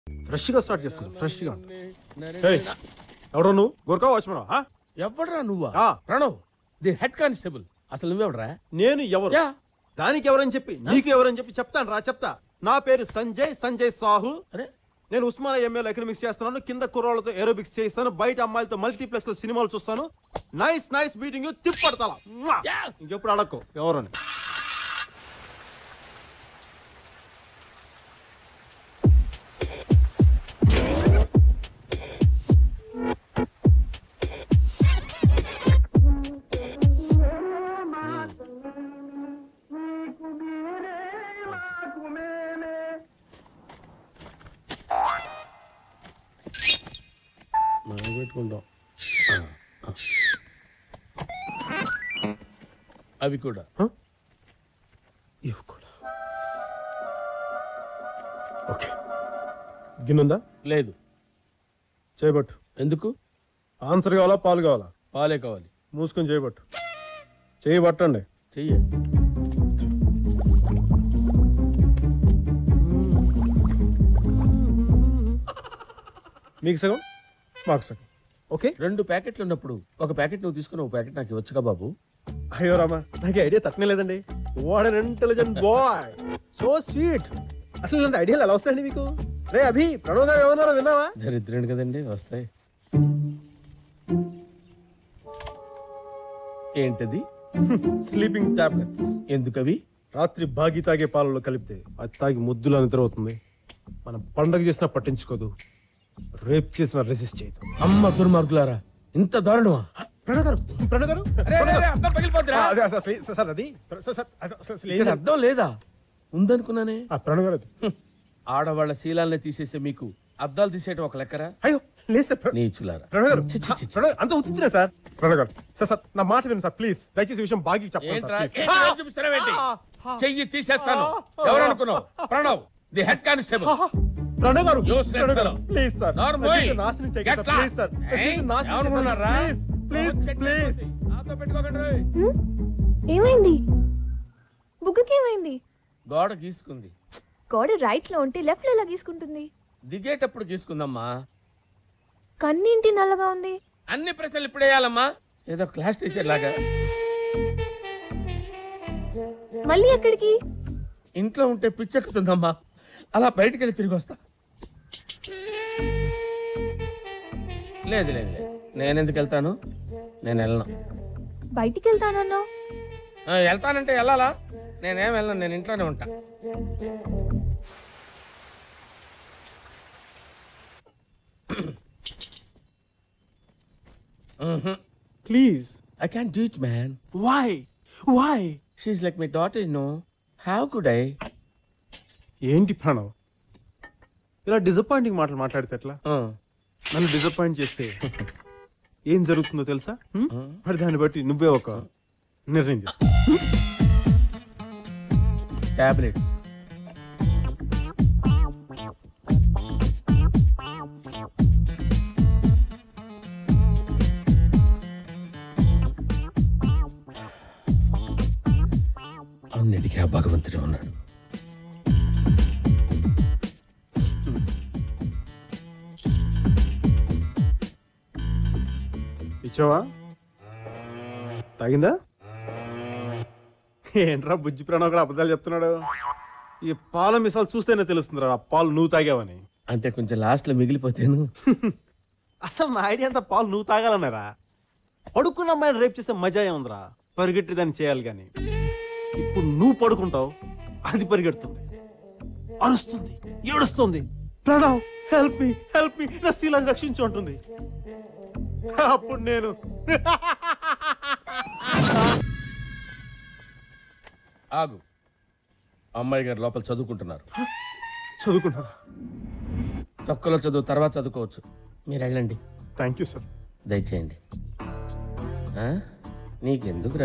Fresh గా start చేస్తాను fresh గా ఎవడో నువ్వు గోర్కా వాచ్మన్ ఎవడరా నువ్వా ఆ. ప్రణవ్ ది హెడ్ కానిస్టేబుల్ అసలు నువ్వెవడరా నేను ఎవరు యా దానికి ఎవరని చెప్పి నీకు ఎవరని చెప్పి చెప్తాను రా చెప్తా నా పేరు సంజయ్ సంజయ్ సాహు అరే నేను ఉస్మానియా ఎంఏలో ఎకనామిక్స్ చేస్తున్నాను కింద కుర్రోళ్ళతో ఏరోబిక్స్ చేయిస్తాను బయట అమ్మాయిలతో మల్టీప్లెక్స్ లో సినిమాలు చూస్తాను నైస్ నైస్ మీటింగ్ తిప్పడతా యా. ఇంకెప్పుడు అడక్కు ఎవరని మనం పెట్టుకుంటాం ఆ, ఆ. అవి కూడా ఇవి కూడా ఓకే గిన్నుందా లేదు చేయబట్టు ఎందుకు ఆన్సర్ కావాలా పాలు కావాలా పాలే కావాలి మూసుకొని చేయబట్టు చేయబట్టండి చెయ్యి మీకు సగం మాకు సగం ఓకే రెండు ప్యాకెట్లు ఉన్నప్పుడు ఒక ప్యాకెట్ నువ్వు తీసుకుని ఒక ప్యాకెట్ నాకు ఇవ్వచ్చుగా బాబు అయ్యో రామా నాకు ఈ ఐడియా తట్టనే లేదండి what an intelligent boy so sweet అసలు ఇలాంటి ఐడియాలు ఎలా వస్తాయండి మీకు రే అభి ప్రణవ్ గారు ఏమన్నారో విన్నావా దరిద్రుడు కదండి వస్తాయి ఏంటది స్లీపింగ్ టాబ్లెట్స్ ఎందుకవి రాత్రి బాగి తాగే పాలలో కలిపితే అది తాగి ముద్దులా నిద్ర అవుతుంది మనం పండగ చేసినా పట్టించుకోదు రేప్ చేసినా రెసిస్ట్ చేయదు అమ్మ దుర్మార్గులారా ఇంత దారుణమా ప్రణవ్ గారు ప్రణవ్ గారు అరే, అరే, అరే, అద్దం పగిలిపోద్దిరా. ఆ, అదే, అసలు అసలు- సార్ అది సార్, సార్, అది అసలు- అసలు ఏం ఇక్కడ లేదు. అర్థం లేదా ఉందనుకున్నానే ఆ, ప్రణవ్ గారు అది. ఆడవాళ్ళ శీలాల్ని తీసేసే మీకు అద్దాలు తీసేయటం ఒక లెక్కరా అయ్యో లేదు సార్ ప్ర- నీచులారా ప్రణవ్ గారు చి, చి, చి, చి. ప్రణవ్ అంత ఉత్తున్నా సార్ ప్రణవ్ గారు సార్ సార్ నా మాట వినండి సార్ ప్లీజ్ దయచేసి ఈ విషయం బాగి చెప్పండి ఏంట్రా సార్ ప్లీజ్. ఏంటి వేలు చూపిస్తున్నావేంటి? చెయ్యి తీసేస్తాను ఎవరు అనుకున్నావు ప్రణవ్ ది హెడ్ కానిస్టేబుల్ ఆహా, ప్రణవ్ గారు Useless ప్రణవ్ గారు fellow. ప్లీజ్ సార్ నా నార్మల్ జీవితం నాశనం చేయకండి సార్ ప్లీజ్ సార్ నా జీవితం నాశనం ఏమనుకున్నారా చేయకండి. ప్లీజ్ ప్లీజ్ ప్లీజ్ నాతో పెట్టుకోకండి రోయ్. హ్మ్? ఏమైంది బుగ్గకి ఏమైంది గోడ గీసుకుంది గోడ రైట్ లో ఉంటే లెఫ్ట్ లో ఎలా గీసుకుంటుంది దిగేటప్పుడు గీసుకుందమ్మా కన్నింటి నల్లగా ఉంది అన్ని ప్రశ్నలు ఇప్పుడు వేయాలమ్మా ఏదో క్లాస్ టీచర్ లాగా మళ్ళీ ఎక్కడికి ఇంట్లో ఉంటే పిచ్చెక్కుతుందమ్మా అలా బయటికి వెళ్ళి తిరిగి వస్తా లేదు లేదు లేదు. నేను ఎందుకు వెళ్తాను నేను వెళ్ళను బయటికి వెళ్తానన్నావు ఆ, వెళ్తానంటే వెళ్ళాలా నేనేం వెళ్ళను నేను ఇంట్లోనే ఉంటా please I can do it man why why she like my daughter no how could I ఏంటి ప్రణవ్ ఇలా డిసప్పాయింటింగ్ మాటలు మాట్లాడితే ఎట్లా నన్ను డిసప్పాయింట్ చేస్తే ఏం జరుగుతుందో తెలుసా హ్మ్? మరి దాన్ని బట్టి నువ్వే ఒక నిర్ణయం తీసుకో టాబ్లెట్స్ అన్నిటికీ ఆ భగవంతుడే ఉన్నాడు ఇచ్చావా తాగిందా ఏంట్రా బుజ్జి ప్రణవ్ కూడా అబద్ధాలు చెప్తున్నాడు ఈ పాల మిసాలు చూస్తేనే తెలుస్తుందిరా ఆ పాలు నువ్వు తాగావని అంటే కొంచెం లాస్ట్ లో మిగిలిపోతేను అసలు నా ఐడియా అంతా పాలు నువ్వు తాగాలన్నారా పడుకున్న అమ్మాయిని రేపు చేస్తే మజా ఏముందిరా పరిగెట్టి దాన్ని చేయాలి కానీ ఇప్పుడు నువ్వు పడుకుంటావు అది పరిగెడుతుంది అరుస్తుంది ఏడుస్తుంది Pranav help me help me నా శీలాన్ని రక్షించు అంటుంది అప్పుడు నేను ఆగు అమ్మాయి గారు లోపల చదువుకుంటున్నారు చదువుకున్నారా తక్కువలో చదువు తర్వాత చదువుకోవచ్చు మీరు వెళ్ళండి థ్యాంక్ యూ సార్ దయచేయండి ఆ? నీకెందుకురా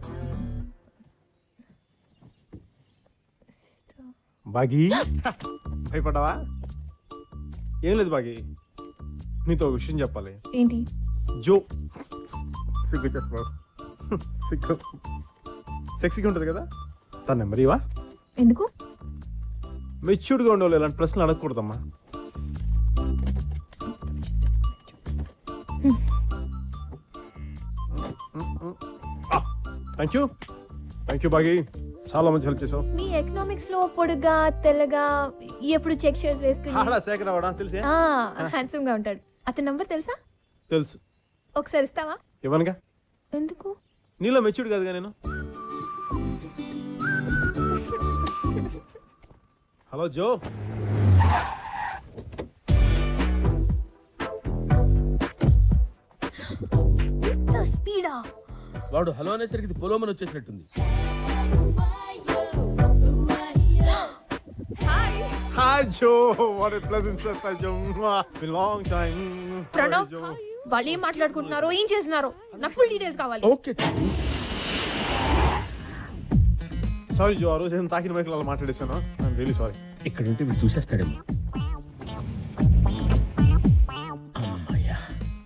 బాగి భయపడ్డావా ఏం లేదు బాగి నీతో ఒక విషయం చెప్పాలి ఏంటి జో సిగ్గు చేస్తున్నావు సిగ్గు సెక్సీగా ఉంటుంది కదా తన నెంబర్ ఇవా ఎందుకు మెచ్యూర్డ్గా ఉండేవాళ్ళు ఇలాంటి ప్రశ్నలు అడగకూడదమ్మా thank you thank you Baagi చాలా మంచి హెల్ప్ చేసావు మీ ఎకనామిక్స్ లో పొడుగా తెల్లగా ఎప్పుడు చెక్ షర్ట్స్ వేసుకుని ఆడా శేఖర్ అవడా తెలిసే హ్యాండ్సమ్ గా ఉంటాడు అతని నంబర్ తెలుసా తెలుసు ఒకసారి ఇస్తావా ఇవ్వనుగా ఎందుకు నీలో మెచ్యూర్డ్ కాదుగా నేను హలో జో స్పీడా వాడు హలో అనేసరికి ఇది పొలోమని వచ్చేసినట్టుంది hi Jo what a pleasant surprise Jo be long time Pranav వాళ్ళు ఏం మాట్లాడుకుంటున్నారో ఏం చేస్తున్నారో నాకు ఫుల్ డీటెయిల్స్ కావాలి ఓకే సారీ జో ఆ రోజు నేను తాకిన మైకులు అలా మాట్లాడేశాను ఐఎమ్ రియలీ సారీ ఇక్కడ ఉంటే వీడు చూసేస్తాడేమో అమ్మయ్యా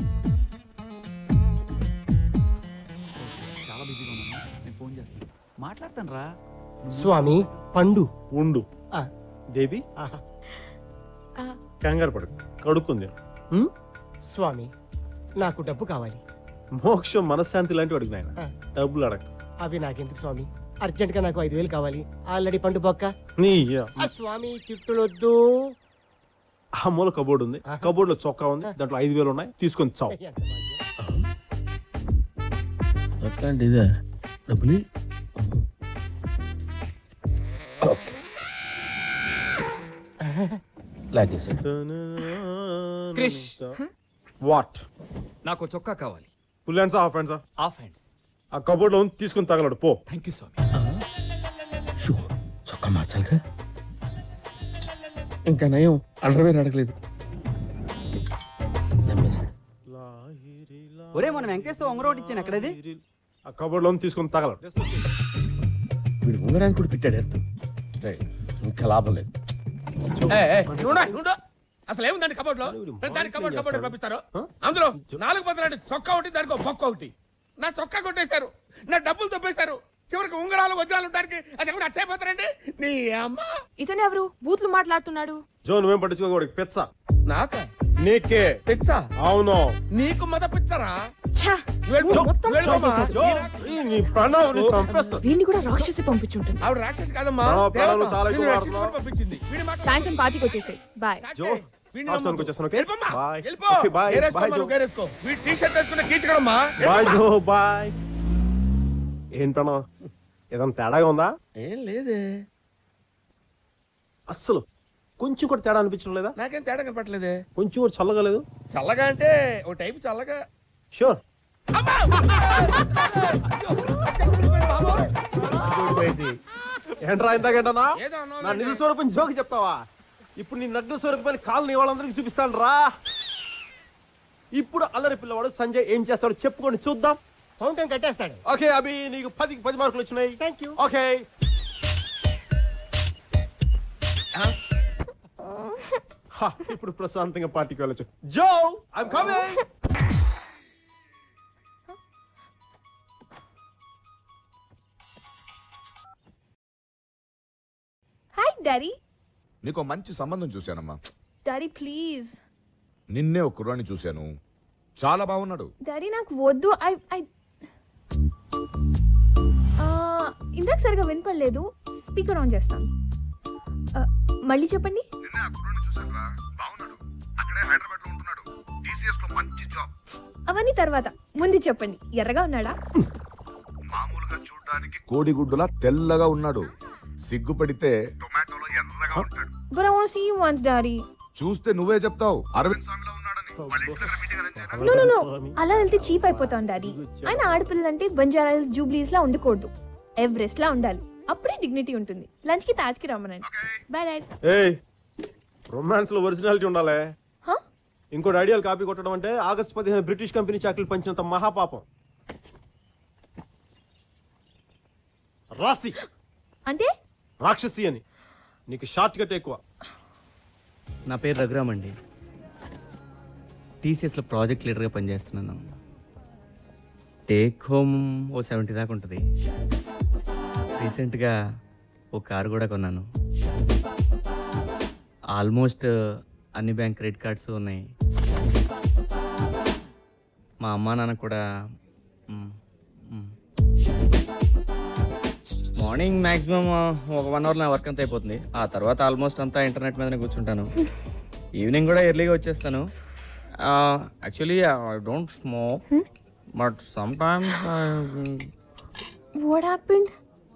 చాలా బిజీగా ఉన్నాను నేను ఫోన్ చేస్తాను మాట్లాడతాను రా స్వామి పండు ఉండు ఆ, దేవి ఆహా. కంగారు పడు కడుక్కుంది హ్మ్? స్వామి నాకు డబ్బు కావాలి మోక్షం మనశ్శాంతి లాంటి వాడికి నాయన ఆ. డబ్బులు అడగ అవి నాకెందుకు స్వామి అర్జెంట్ గా నాకు ఐదు వేలు కావాలి ఆల్రెడీ పండు బొక్క నీ ఆ స్వామి తిట్టులొద్దు ఆ మూల కబోర్డ్ ఉంది ఆహా. కబోర్డ్ లో చొక్కా ఉంది దాంట్లో ఐదు వేలు ఉన్నాయి తీసుకొని చావు ఎంత భాగ్యం. అట్లాంటి ఇదే డబ్బులు ఓకే లాగేసా క్రిష్. వాట్ నాకు చొక్కా కావాలి full hands half hands off hands ఆ కబోర్డ్ లో ఉంది తీసుకొని తగలడు పో థ్యాంక్ యూ స్వామి చొక్కా మార్చాలిగా ఇంకా నయం అండర్వేర్ అడగలేదు నమ్మేశాడు ఒరే మన వెంకటేశ్వర ఉంగరం ఒకటి ఇచ్చాను ఎక్కడది ఆ కబోర్డ్ లో ఉంది తీసుకొని తగలడు వీడు ఉంగరానికి కూడా పెట్టాడు అర్థం రేయ్, ఇంకా లాభం లేదు ఏయ్, ఏయ్, నువ్వురా, నువ్వురా. అసలు ఏముందండి కబోర్డ్ లో దానికి కబోర్డ్ కబోర్డ్ పంపిస్తారు అందులో నాలుగు బదులు చొక్కా ఒకటి దానికి ఒక బొక్క ఒకటి నా చొక్కా కొట్టేశారు నా డబ్బులు తప్పేశారు చివరికి ఉంగరాలు వజ్రాలు ఉండడానికి అది ఎవరు అచ్చైపోతారండి నీ అమ్మ ఇతను ఎవరు బూత్లు మాట్లాడుతున్నాడు జో నువ్వేం పట్టించుకోకూడదు పెచ్చ నాక నీకే పిచ్చా అవును నీకు మత పిచ్చరా ఛా! వెళ్ళిపో, మొత్తం వెళ్ళిపో, పాడు చేశాడు. జో, ఈ నీ ప్రణవ్ ని చంపేస్తా వీడిని కూడా రాక్షసి పంపించుంటుంది ఆవిడ రాక్షసి కాదమ్మా ప్రాణాలు, ప్రాణాలు దేవత. చాలా ఎక్కువ వీడిని వాడుతున్నావు. రక్షించుకొని పంపించింది వీడి మాట సాయంత్రం పార్టీకి వచ్చేసాయి బాయ్ జో వీడిని హాస్టల్కి నమ్మొద్దు. వచ్చేస్తాను, ఓకే? వెళ్ళిపోమ్మా. బాయ్. వెళ్ళిపో. Okay, bye. గేరేసుకో బాయ్, మనం, జో. గేరేసుకో. వీడి టీ షర్ట్ వేసుకున్న కీచకడమ్మా బాయ్ జో బాయ్ ఏం ప్రణవ్ ఏదైనా తేడాగా ఉందా ఏం లేదే అస్సలు కొంచెం కూడా తేడా అనిపించడం లేదా నాకేం తేడా కనపట్లేదే కొంచెం కూడా చల్లగా లేదు చల్లగా అంటే ఓ టైపు చల్లగా షూర్ అమ్మా! అయ్యో, అచ్చా, బాబోయ్. ఊడిపోయింది. ఏంట్రా ఇందాకేంటనా ఏదో అన్నావు నా నిజ స్వరూపం జోకి చెప్తావా ఇప్పుడు నీ నగ్న స్వరూపాన్ని కాలు నీ వాళ్ళందరికీ చూపిస్తాను రా ఇప్పుడు అల్లరి పిల్లవాడు సంజయ్ ఏం చేస్తాడో చెప్పుకొని చూద్దాం ఫౌంటైన్ కట్టేస్తాడు ఓకే అభి నీకు పదికి పది మార్కులు వచ్చినాయి థ్యాంక్ యూ ఓకే హా, ఇప్పుడు ప్రశాంతంగా పార్టీకి వెళ్ళొచ్చు Jo I'm coming hi daddy నీకు మంచి సంబంధం చూశానమ్మా డాడీ ప్లీజ్ నిన్నే ఒక కుర్రాన్ని చూశాను చాలా బాగున్నాడు డాడీ నాకు వద్దు ఐ ఐ ఇందాక సరిగా వినపడలేదు స్పీకర్ ఆన్ చేస్తాను ఆ, మళ్ళీ చెప్పండి నిన్నే ఆ కుర్రాన్ని చూశానురా బాగున్నాడు అక్కడే హైదరాబాద్ లో ఉంటున్నాడు టీసీఎస్ లో మంచి జాబ్ అవన్నీ తర్వాత ముందు చెప్పండి ఎర్రగా ఉన్నాడా మామూలుగా చూడడానికి కోడిగుడ్డులా తెల్లగా ఉన్నాడు సిగ్గుపడితే టొమాటోలో ఎర్రగా ఉంటాడు but I want see you once daddy చూస్తే నువ్వే చెప్తావు అరవింద్ స్వామిలో ఉన్నాడని వాళ్ళ ఇంటి దగ్గర మీటింగ్ అరేంజ్ చేయనా? నో నో నో అలా వెళ్తే చీప్ అయిపోతాం డాడీ ఆయన ఆడపిల్లలంటే బంజారా హిల్స్ జూబ్లీస్ లా ఉండకూడదు ఎవరెస్ట్ లా ఉండాలి అప్పుడే డిగ్నిటీ ఉంటుంది లంచ్ కి తాజ్ కి రమ్మనండి బాయ్ డాడీ ఏయ్ రొమాన్స్ లో ఒరిజినాలిటీ ఉండాలి హా ఇంకోటి ఐడియల్ కాపీ కొట్టడం అంటే ఆగస్ట్ పదిహేను బ్రిటిష్ కంపెనీ చాకరీలు పంచినంత మహాపాపం రాసి అంటే రాక్షసి అని నీకు షార్ట్ కట్ ఎక్కువ నా పేరు రఘురామ్ అండి టీసీఎస్లో ప్రాజెక్ట్ లీడర్గా పనిచేస్తున్నాను టేక్ హోమ్ ఓ సెవెంటీ దాకా ఉంటుంది రీసెంట్గా ఓ కారు కూడా కొన్నాను ఆల్మోస్ట్ అన్ని బ్యాంక్ క్రెడిట్ కార్డ్స్ ఉన్నాయి మా అమ్మ నాన్న కూడా మ్, మ్. మార్నింగ్ మ్యాక్సిమం ఒక వన్ అవర్ నా వర్క్ అంతా అయిపోతుంది ఆ తర్వాత ఆల్మోస్ట్ అంతా ఇంటర్నెట్ మీదనే కూర్చుంటాను ఈవినింగ్ కూడా ఎర్లీగా వచ్చేస్తాను actually I don't smoke but some times what happened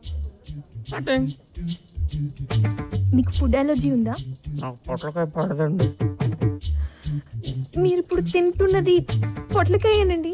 మీకు ఫుడ్ అలర్జీ ఉందా నాకు పొట్లకాయ పడదండి మీరు ఇప్పుడు తింటున్నది పొట్లకాయనండి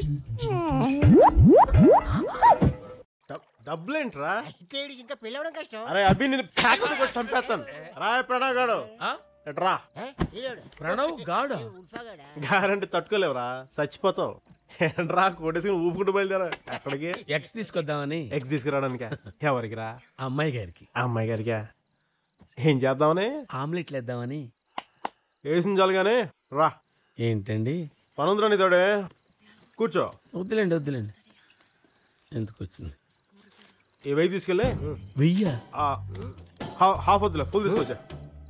డబ్బులేంట్రా అయితే వీడికి ఇంకా పెళ్ళవడం కష్టం అరే అభి నేను ఫ్యాక్టరీ కొట్టి చంపేస్తాను రాయ్ ప్రణవ్ గాడు ఆ? ఎట్రా ఏ? ఈడోడు. ప్రణవ్ గాడా ఉల్ఫాగాడా? గ్యారంటీ తట్టుకోలేవురా చచ్చిపోతావు ఏంట్రా కొట్టేసుకుని ఊపుకుంటూ బయలుదేరా ఎక్కడికి ఎక్స్ తీసుకొద్దామని ఎగ్స్ తీసుకురావడానికి ఎవరికి రా ఆ అమ్మాయి గారికి ఆ అమ్మాయి గారికా ఏం చేద్దామని ఆమ్లెట్లు వేద్దామని వేసిన చాలు కానీ రా ఏంటండి పనుందిరా నీతోడే కూర్చో వద్దులేండి వద్దులేండి ఎందుకు వచ్చింది ఈ వెయ్యి తీసుకెళ్ళి వెయ్యా ఆ, హా- హాఫ్ వద్దులే ఫుల్ తీసుకొచ్చా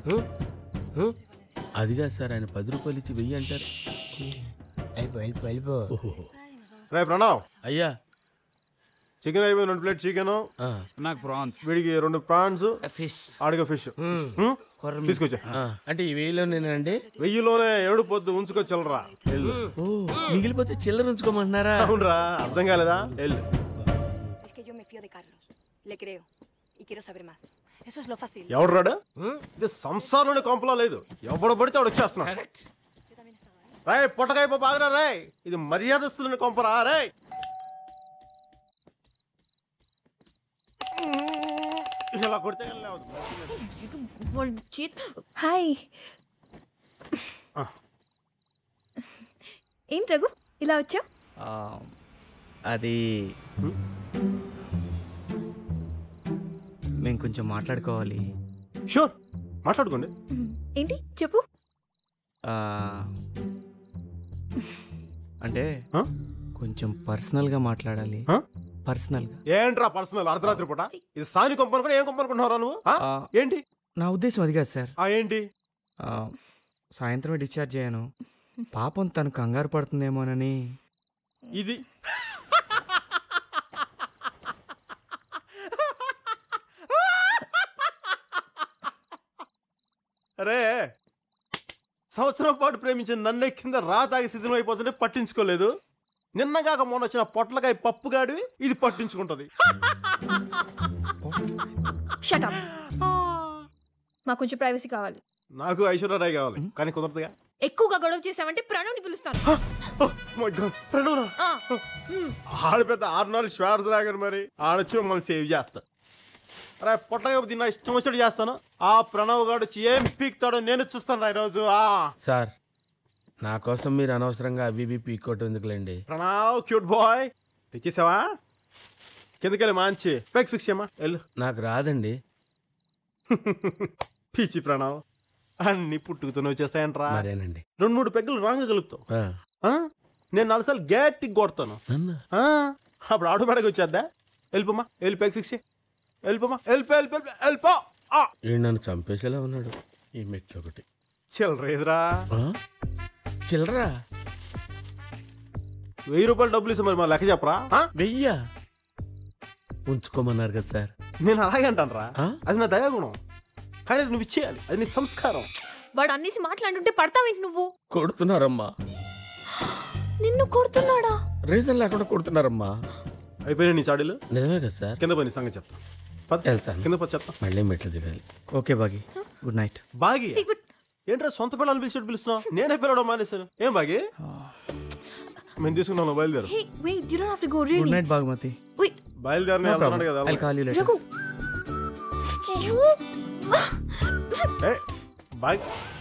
అదిగా సార్ ఆయన పది రూపాయలు ఇచ్చి వెయ్యి అంటారు వెళ్ళిపో వెళ్ళిపో వెళ్ళిపో ఓహో రే ప్రణవ్ అయ్యా చికెన్ అయిపోయింది రెండు ప్లేట్ చికెన్ ఆ, నాకు ప్రాన్స్ వీడికి రెండు ప్రాన్స్ ఫిష్ ఆడిగా ఫిష్ తీసుకొచ్చా ఆ, అంటే ఈ వెయ్యిలోనేనండి వెయ్యిలోనే ఏడు పొద్దు ఉంచుకొచ్చలరా వెళ్ళు ఓ మిగిలిపోతే చిల్లర ఉంచుకోమంటున్నారా అవునరా అర్థం కాలేదా వెళ్ళు Es que yo me fío de Carlos. Le creo. Y quiero saber más. Eso es lo fácil. ఎవడు రాడు ఇది సంసారంలోని కొంపలా లేదు ఎవడు పడితే వాడు వచ్చేస్తున్నాడు రాయ్ పొట్టకాయ పప్పు ఆగరా రాయ్ ఇది మర్యాదస్తులని కొంపరా రాయ్ ఇలా కొడితే కానీ లేవదు. హాయ్ ఆ. ఏంటి రఘు ఇలా వచ్చా ఆ, అది మేము కొంచెం మాట్లాడుకోవాలి షూర్ మాట్లాడుకోండి ఏంటి చెప్పు ఆ, అంటే ఆ? కొంచెం పర్సనల్గా మాట్లాడాలి ఆ? పర్సనల్గా ఏంట్రా పర్సనల్ అర్ధరాత్రి పూట ఇది సాని కొంప అనుకుని ఏం కొంప అనుకుంటున్నారా నువ్వు ఆ? ఆ, ఏంటి నా ఉద్దేశం అది కాదు సార్ ఆ ఏంటి ఆ, సాయంత్రమే డిశ్చార్జ్ అయ్యాను పాపం తను కంగారు పడుతుందేమోనని ఇది అరే సంవత్సరం పాటు ప్రేమించిన నన్నే కింద రా తాగి సిద్ధం అయిపోతుంటే పట్టించుకోలేదు నిన్నగాక మొన్న వచ్చిన పొట్లకాయ పప్పుగాడి ఇది పట్టించుకుంటది షటప్ మాకు కొంచెం ప్రైవసీ కావాలి నాకు ఐశ్వర్యరాయ్ కావాలి కానీ కుదరదుగా ఎక్కువగా గొడవ చేసామంటే ప్రణవ్ని పిలుస్తాను Oh my God, ప్రణవ్నా? ఆ, మ్. ఆడ పెద్ద ఆరు నాలుగు శ్వార్స్ రాగారు మరి ఆడొచ్చి మమ్మల్ని సేవ్ చేస్తాడు అరే పొట్టగా తిన్న ఇష్టం వచ్చినట్టు చేస్తాను ఆ ప్రణవ్ గారు వచ్చి ఏం పీక్తాడో నేను చూస్తాను రా ఈరోజు ఆ సార్ నా కోసం మీరు అనవసరంగా అవి ఇవి పీక్కోవటం ఎందుకులేండి ప్రణవ్ క్యూట్ బాయ్ తెచ్చేసావా కిందకెళ్ళి మంచి పెక్ ఫిక్స్ చేయమా వెళ్ళు నాకు రాదండి పిచ్చి ప్రణవ్ అన్ని పుట్టుకుతూనే వచ్చేస్తాయంట్రా మరేనండి రెండు మూడు పెగ్గులు రాంగ్ కలుపుతావు ఆ, ఆ? నేను నాలుగు సార్లు గట్టికి కొడతాను నన్ను ఆ, అప్పుడు ఆటోమేటిక్గా వచ్చేద్దా వెళ్ళిపోమా వెళ్ళి పెగ్ ఫిక్స్ చేయి వెళ్ళిపోమా వెళ్ళిపో వెళ్ళిపో వెళ్ళిపో ఆ, వీడు నన్ను చంపేసేలా ఉన్నాడు ఈ మెట్లు ఒకటి చిల్లరేదిరా ఆ? చిల్లరా వెయ్యి రూపాయలు డబ్బులు ఇస్తే మరి మా లెక్క చెప్పరా ఆ? వెయ్యా ఉంచుకోమన్నారు కదా సార్ నేను అలాగే అంటాను రా ఆ? అది నా దయాగుణం కానీ అది నువ్వు ఇచ్చేయాలి అది నీ సంస్కారం వాడు అన్నేసి మాట్లాడుంటే పడతావేంటి నువ్వు కొడుతున్నారమ్మా నిన్ను కొడుతున్నాడా రీజన్ లేకుండా కొడుతున్నారమ్మా అయిపోయినా నీ చాడీలు నిజమే కదా సార్ కింద పోయి నీ సంగతి చెప్తా పద. వెళ్తాను. కింద పది చెప్తా మళ్ళీ మెట్లు దిగాలి okay Baagi good night Baagi ఏంట్రా సొంత పిల్లలు పిలిచినట్టు పిలుస్తున్నావు నేనే పిలవడం మానేశాను ఏం బాగి మేము తీసుకున్నాను బయలుదేరు hey wait you don't have to go good really night బాగుమతి వెయిట్ బయలుదేరిన వెళ్తున్నాడు కదా I call you later Raghu You- ఏ బాగి